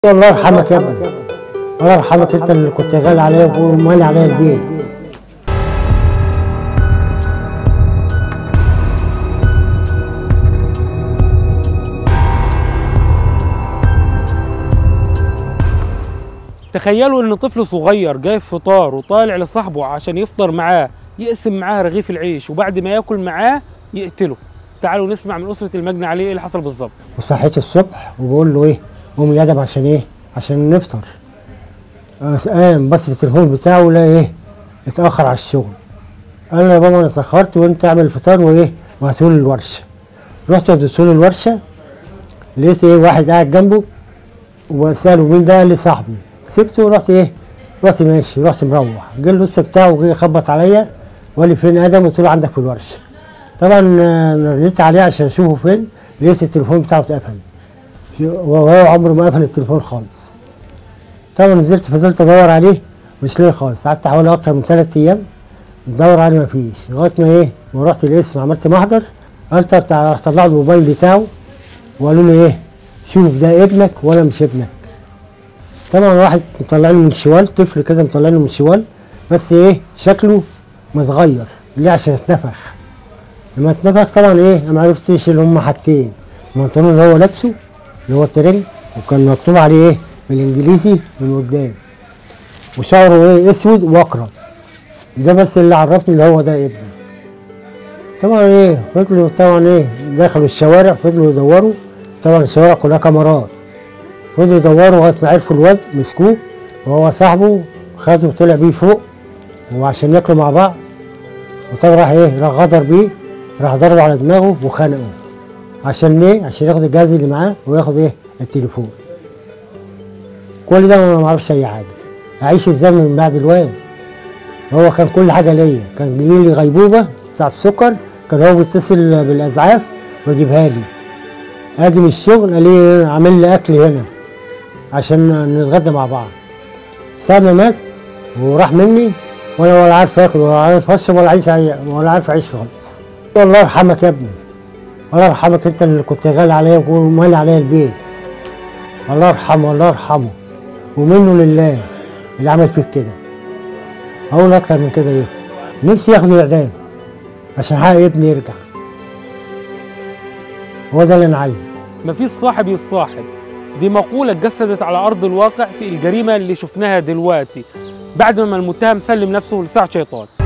الله يرحمك يا ابني الله يرحمك انت اللي كنت غالي عليا ومالي عليا البيت تخيلوا ان طفل صغير جايب فطار وطالع لصاحبه عشان يفطر معاه يقسم معاه رغيف العيش وبعد ما ياكل معاه يقتله تعالوا نسمع من اسره المجني عليه ايه اللي حصل بالظبط وصحيت الصبح وبقول له ايه قوم يا ادم عشان ايه عشان نفطر بس قام بص في التليفون بتاعه لا ايه اتاخر على الشغل قال له يا بابا انا اتاخرت وانت اعمل الفطار وايه وهاتولي الورشه رحت اديته الورشه لقيت ايه واحد قاعد جنبه وساله مين ده قال لي صاحبي سبته ورحت ايه رحت ماشي رحت مروح جه اللص بتاعه جه يخبط عليا وقال لي فين ادم قلت له عندك في الورشه طبعا آه، رنيت عليه عشان اشوفه فين لقيت التليفون بتاعه اتقفل وهو عمره ما قفل التليفون خالص طبعا نزلت فضلت ادور عليه مش لاقي خالص قعدت حوالي اكتر من ثلاث ايام ادور عليه ما فيش لغايه ما ايه ما رحت القسم عملت محضر قلت بتاع طلعوا الموبايل بتاعه وقالوا لي ايه شوف ده ابنك ولا مش ابنك طبعا واحد مطلعني من شوال طفل كده مطلعني من شوال بس ايه شكله متغير ليه عشان اتنفخ لما اتنفخ طبعا ايه انا ما عرفتش اللي هم حاجتين البنطلون اللي هو لابسه اللي هو الترنج وكان مكتوب عليه ايه بالانجليزي من قدام وشعره ايه اسود واقرب ده بس اللي عرفني اللي هو ده ابني طبعا ايه فضلوا طبعا ايه دخلوا الشوارع فضلوا يدوروا طبعا الشوارع كلها كاميرات فضلوا يدوروا لغايه ما عرفوا الواد مسكوه وهو صاحبه خده وطلع بيه فوق وعشان ياكلوا مع بعض وطبعا راح ايه راح غدر بيه راح ضربه على دماغه وخانقه عشان ايه عشان ياخد الجهاز اللي معاه وياخد ايه التليفون كل ده انا ما اعرفش اي حاجه اعيش ازاي من بعد الواد هو كان كل حاجه ليا كان بيجي لي غيبوبه بتاع السكر كان هو بيتصل بالاسعاف ويجيبها لي اجي من الشغل قال لي عامل لي اكل هنا عشان نتغدى مع بعض ساعة ما مات وراح مني وانا ولا عارف اكل ولا عارف اشرب ولا عايش ولا عارف اعيش خالص الله يرحمك يا ابني الله يرحمك انت اللي كنت غالي عليا ومالي عليا البيت الله يرحمه الله يرحمه ومنه لله اللي عمل فيك كده اقول اكتر من كده ايه نفسي ياخدوا الاعدام عشان حق ابني يرجع هو ده اللي انا عايزه مفيش صاحب يصاحب دي مقولة اتجسدت على أرض الواقع في الجريمة اللي شفناها دلوقتي بعد ما المتهم سلم نفسه لساعة شيطان